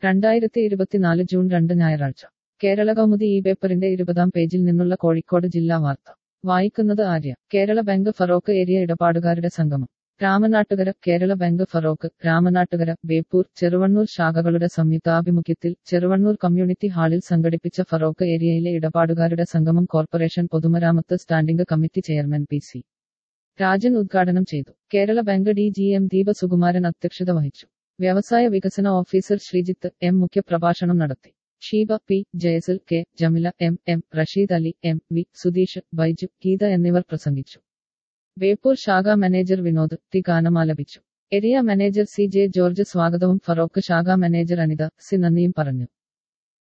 രണ്ടായിരത്തി ഇരുപത്തിനാല് ജൂൺ രണ്ട് ഞായറാഴ്ച കേരള കൗമുദി ഈ പേപ്പറിന്റെ ഇരുപതാം പേജിൽ നിന്നുള്ള കോഴിക്കോട് ജില്ലാ വാർത്ത വായിക്കുന്നത് ആര്യ കേരള ബാങ്ക് ഫറോക്ക് ഏരിയ ഇടപാടുകാരുടെ സംഗമം രാമനാട്ടുകര കേരള ബാങ്ക് ഫറോക്ക് രാമനാട്ടുകര ബേപ്പൂർ ചെറുവണ്ണൂർ ശാഖകളുടെ സംയുക്താഭിമുഖ്യത്തിൽ ചെറുവണ്ണൂർ കമ്മ്യൂണിറ്റി ഹാളിൽ സംഘടിപ്പിച്ച ഫറോക്ക് ഏരിയയിലെ ഇടപാടുകാരുടെ സംഗമം കോർപ്പറേഷൻ പൊതുമരാമത്ത് standing committee chairman P C Rajan ഉദ്ഘാടനം ചെയ്തു Kerala bank D G M Deepa Sukumaran അധ്യക്ഷത വഹിച്ചു വ്യവസായ വികസന ഓഫീസർ ശ്രീജിത്ത് എം മുഖ്യപ്രഭാഷണം നടത്തി Sheeba P Jayasal K Jameela M M Rasheed Ali M V Sudheesh Baiju Geetha എന്നിവർ പ്രസംഗിച്ചു ബേപ്പൂർ ശാഖാ മാനേജർ വിനോദ് ടി ഗാനമാലപിച്ചു area manager C J George സ്വാഗതവും ഫറോക്ക് ശാഖാ മാനേജർ അനിത സി നന്ദിയും പറഞ്ഞു